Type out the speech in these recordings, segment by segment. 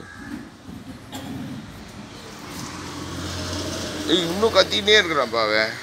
ஏய் இன்னும் கத்திக்கிட்டே இருக்கிறான்ப்பா அவன்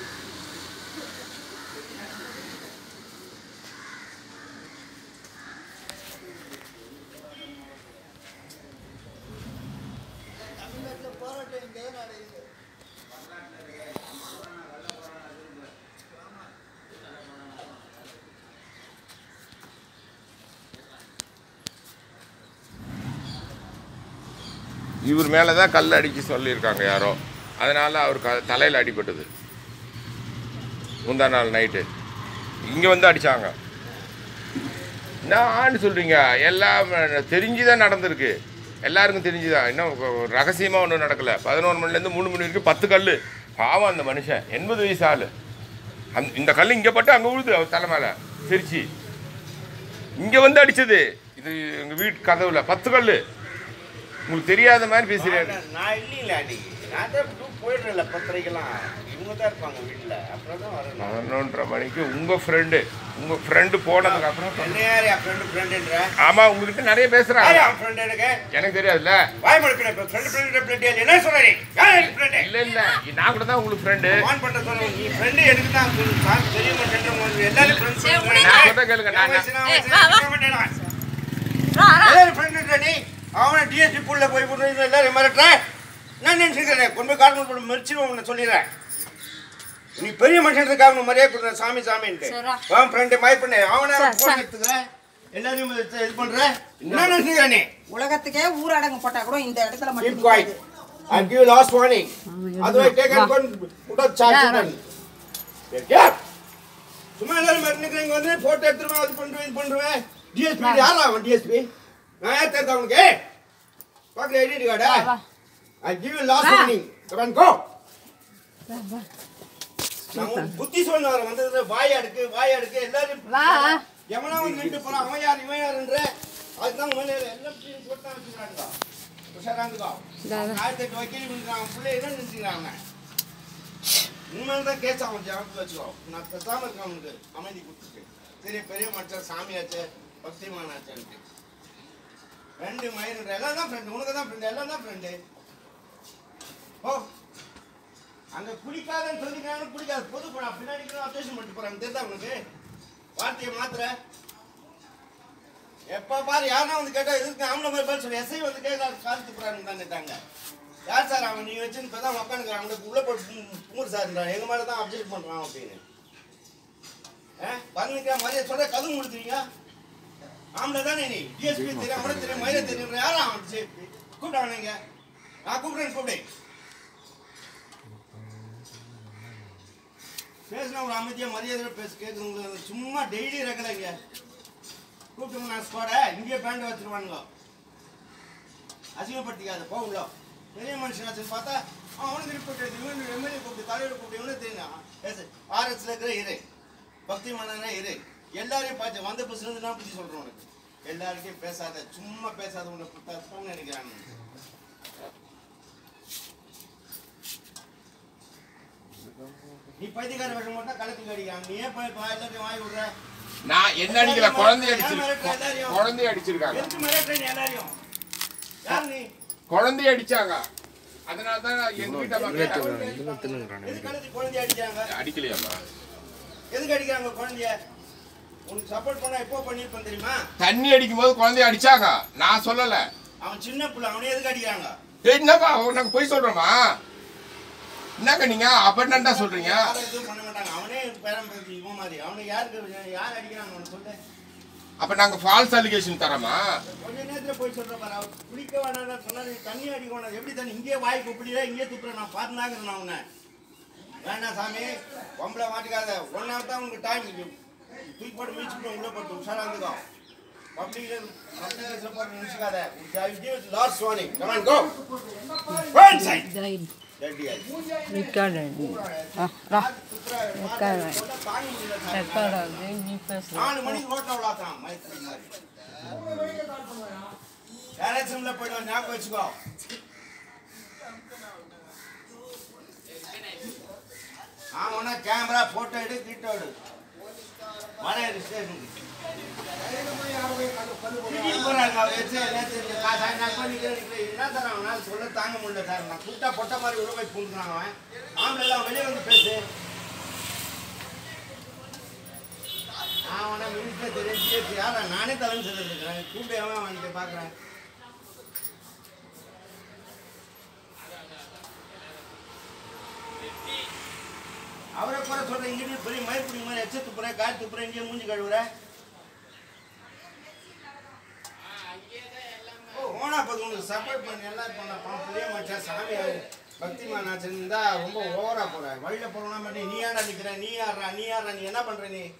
இவர் மேலே தான் கல் அடிக்க சொல்லியிருக்காங்க யாரோ அதனால் அவர் க தலையில் அடிபட்டது முந்தா நாள் நைட்டு இங்கே வந்து அடித்தாங்க என்ன ஆன்னு சொல்கிறீங்க எல்லாம் தெரிஞ்சு தான் நடந்திருக்கு எல்லாருக்கும் தெரிஞ்சுதான் இன்னும் ரகசியமாக ஒன்றும் நடக்கலை பதினோரு மணிலேருந்து மூணு மணி வரைக்கும் பத்து கல் பாவம் அந்த மனுஷன் எண்பது வயசு ஆள் அந் இந்த கல் இங்கே பட்டு அங்கே விழுது அவர் தலை மேலே திருச்சி இங்கே வந்து அடிச்சது இது எங்கள் வீட்டு கதவுல பத்து கல் உங்களுக்கு தெரியாத மாதிரி பேசுகிறேன் நான் நான் இல்லைங்களா அன்னைக்கு நான் தான் டூ போயிடுறேன்ல பத்திரிக்கைலாம் இவங்க தான் இருப்பாங்க வீட்டில் அப்புறம் தான் வரணும் பதினொன்றரை மணிக்கு உங்கள் ஃப்ரெண்டு உங்கள் ஃப்ரெண்டு போனதுக்கு அப்புறம் என்ன யார் என் ஃப்ரெண்டு ஃப்ரெண்டுன்ற ஆமாம் உங்ககிட்ட நிறைய யார் பேசுகிறாங்க என் ஃப்ரெண்டு எனக்கு எனக்கு தெரியாதுல்ல வாய் மடுக்கிறேன் இப்போ ஃப்ரெண்டு ஃப்ரெண்டு ஃப்ரெண்டு என்ன சொல்கிறீ யார் என் ஃப்ரெண்டு இல்லை இல்லை நான் கூட தான் உங்களுக்கு ஃப்ரெண்டு ஆன் பண்ண சொல்ல நீ ஃப்ரெண்டு எனக்கு தான் சார் தெரிய மாட்டேன்ற எல்லாரும் ஃப்ரெண்ட்ஸ் சரி, விடுங்க. நான் சொல்றத கேளுங்க, நான் ஏய், வா, வா. வா, வா. எல்லாரும் ஃப்ரெண்டு நீ அவனை டிஎஸ்பி புள்ள போய் போட்டு எல்லாரும் மிரட்டுற நான் நினைச்சுக்கிறேன் கொண்டு போய் காரணம் போட்டு மெரிச்சிருவோம் உன்னை சொல்லிடுறேன் நீ பெரிய மனுஷனுக்காக அவனை மரியாதை கொடுத்த சாமி சாமின்ட்டு சரிடா. அவன் ஃப்ரெண்டு மாய் பண்ணு அவனை சரி, போன் சரி. எடுத்துக்கிற எல்லாரையும் இது இது பண்ற என்ன நினைச்சுக்கிற நீ உலகத்துக்கே ஊரடங்கு போட்டா கூட இந்த இடத்துல Keep மட்டும் quiet. I'll give you last warning. Otherwise, take and go and put a charge on them. Take care. சும்மா எல்லாரும் மறுநிக்கிறேன் இங்க வந்து போட்டோ எடுத்துருவேன் அது பண்ணுவேன் இது பண்ணுவேன் டிஎஸ்பி யாரா அவன் டிஎஸ்பி நான் ஏன் தெரிஞ்ச அவனுக்கு பார்க்குற ஐடி கார்டா வா. I give you last warning come on go நான் புத்தி சொன்ன வர வந்தது வாய் அடுக்கு வாய் அடுக்கு எல்லாரும் வா. எவனா வந்து நின்று போறான் அவன் யார் இவன் யாருன்ற அதுதான் மேலே எல்லாம் போட்டு தான் வச்சுக்கிறாங்க உஷாராந்துக்கோ ஆயிரத்தி எட்டு வக்கீல் பண்ணிக்கிறான் பிள்ளை என்ன நினைச்சுக்கிறாங்க உண்மையில தான் கேஸ் அவன் ஜாமத்தில் வச்சுக்கோ நான் பேசாம இருக்கேன் அவனுக்கு அமைதி கொடுத்துருக்கு சரி பெரிய மனுஷன் சாமியாச்சு பக்திமானாச்சுன்ட்டு ரெண்டு மயிறு எல்லாம் தான் ஃப்ரெண்டு உனக்கு தான் ஃப்ரெண்டு எல்லாம் தான் ஃப்ரெண்டு ஓ அங்க குடிக்காதன்னு சொல்லிக்கிறாங்க குடிக்காது பொது போடா பின்னாடி அப்டேஷன் பண்ணிட்டு போறாங்க தெரியுதா உனக்கு வார்த்தையை மாத்துற எப்ப பாரு யாரா வந்து கேட்டா இதுக்கு ஆம்பளை மாதிரி பதில் சொல்லு எஸ்ஐ வந்து கேட்க காலத்து போறாங்க தான் கேட்டாங்க யார் சார் அவன் நீ வச்சுன்னு இப்போ தான் உட்காந்துக்கிறான் அவனுக்கு உள்ள போட்டு பூர் சார் எங்க மேல தான் அப்டேட் பண்றான் அப்படின்னு பண்ணிக்கிற மாதிரியே சொல்ற கதவு முடிச்சுறீங்க ஆம்பளை தானே நீ டிஎஸ்பி தெரியும் அவனை தெரியும் மயிரை தெரியும் யாரா அவன் சரி கூப்பிட்டாங்க நீங்க நான் கூப்பிடுறேன் கூப்பிடு பேசினா ஒரு அமைதியா மரியாதை பேச கேட்குறவங்க சும்மா டெய்லி ரெக்கலைங்க கூப்பிட்டு நான் ஸ்குவாட இங்கேயே பேண்ட் வச்சிருவானுங்க அசிங்கப்படுத்திக்காத போ உள்ள பெரிய மனுஷனாச்சுன்னு பார்த்தா அவன் அவனுக்கு ரிப்போர்ட் எடுத்து இவன் எம்எல்ஏ கூப்பிட்டு தலைவர் கூப்பிட்டு இவனே தெரியும் பேசு ஆர்எஸ்ல இருக்கிற இரு பக்தி மன்னனா இரு எல்லாரையும் பார்த்து வந்த புதுசுல நான் பத்தி சொல்றேன் உனக்கு எல்லார்கிட்டயும் பேசாத சும்மா பேசாத உன்னை தப்புன்னு நினைக்கிறாங்க நீ பைத்தியக்கார வேஷம் மட்டும் கலத்துக்கு அடிக்கிறாங்க நீ ஏன் போய் எல்லாத்தையும் வாங்கி விடுற நான் என்ன அடிக்கல குழந்தைய அடிச்சிருக்காங்க குழந்தைய அடிச்சிருக்காங்க எதுக்கு மிரட்டுற நீ எல்லாரையும் யார் நீ குழந்தைய அடிச்சாங்க அதனால தான் எங்க வீட்டை மக்கள் எதுக்கு அழுது குழந்தைய அடிச்சாங்க அடிக்கலையாம்மா எதுக்கு அடிக்கிறாங்க குழந்தைய உனக்கு சப்போர்ட் பண்ணா எப்போ பண்ணிருப்பேன் தெரியுமா தண்ணி அடிக்கும் போது குழந்தைய அடிச்சாங்க நான் சொல்லல அவன் சின்ன பிள்ளை அவனே எதுக்கு அடிக்கிறாங்க ஏய், என்னப்பா நாங்க போய் சொல்றோமா என்னங்க நீங்க அப்படின்னா சொல்றீங்க யாரும் எதுவும் பண்ண மாட்டாங்க அவனே பேரம் பேசி இவன் மாதிரி அவனை யாருக்கு யார் அடிக்கிறாங்க அவனை சொல்லு அப்ப நாங்க ஃபால்ஸ் அலிகேஷன் தரமா கொஞ்ச நேரத்துல போய் சொல்ற பாரு அவர் குளிக்க வேணாம் சொன்னா நீ தண்ணி அடிக்க வேணாம் எப்படி தண்ணி இங்கேயே வாய் குப்பிடியா இங்கே துப்புற நான் பார்த்துனாங்கிறேன் நான் உன்னை வேணாம் சாமி பொம்பளை மாட்டிக்காத ஒன் ஹவர் தான் உனக்கு டைம் தூக்கி போட்டு மீச்சுட்டு உள்ள போட்டு உஷாரா இருந்துக்கோ பப்ளிக்ல பப்ளிக்ல போட்டு நினைச்சுக்காத last warning come on go go inside teddy Record நீ பேசு நாலு மணிக்கு ரோட்ல விளாத்தான் மைத்ரி மாதிரி டேரக்ஷன்ல போயிடுவோம் ஞாபகம் வச்சுக்கோ ஆமாண்ணா கேமரா போட்டோ எடு கிட்ட எடு வரையறு ஸ்டேஷனுக்கு திடீர்னு போறாங்க அவர் எச்சு, நேத்து இந்த கா- சாயங்காலம் போய் நிக்கிறேன், நிக்கிறேன். என்ன சார் அவனால சொல்ல தாங்க முடியல சார் நான் கூப்பிட்டா பொட்ட மாதிரி உள்ள போய் பூந்துக்கிறான் அவன் ஆம்பளை எல்லாம் வெளியே வந்து பேசு அவனை மினிஸ்டர் தெரியும் ஜிஎஸ்டி யாரா நானே தலைமை சொல்லிட்டு இருக்கிறேன் கூப்பிட்டு அவன் அவன்கிட்ட பார்க்குறேன் அவரை குறை சொல்ற இங்கிட்டு பெரிய மயிர் பிடிங்க மாதிரி எச்ச துப்புற காய் துப்புற இங்கே மூஞ்சி கழுவுற ஓ ஓனா பார்த்து உனக்கு சப்போர்ட் பண்ணி எல்லாம் பண்ண பணம் புரிய மாட்டேன் சாமி பக்திமான் ஆச்சு இருந்தா ரொம்ப ஓவரா போற வழியில போறோம்னா மட்டும் நீ யாரா நிக்கிற நீ யாரா நீ யாரா நீ என்ன பண்ற நீ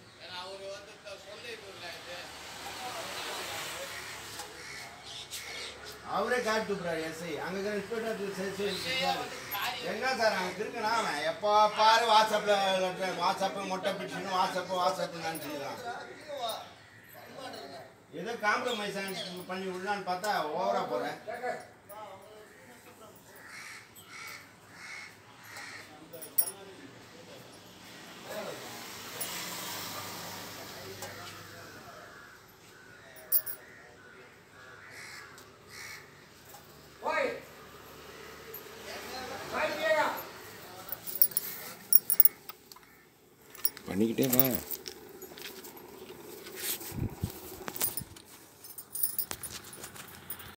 அவரே காட்டு துப்புறாரு எஸ்ஐ அங்க இருக்கிற இன்ஸ்பெக்டர் சரி சரி சொல்றாரு. என்ன சார் அங்க இருக்குனா அவன் எப்போ பாரு வாட்ஸ்அப்ல letter, வாட்ஸ்அப் மொட்டை பிடிச்சின்னு வாட்ஸ்அப் வாட்ஸ்அப் நினைச்சுக்கிறான் ஏதோ காம்ப்ரமைஸ் பண்ணி விடலான்னு பார்த்தா ஓவரா போறேன் பண்ணிக்கிட்டே வா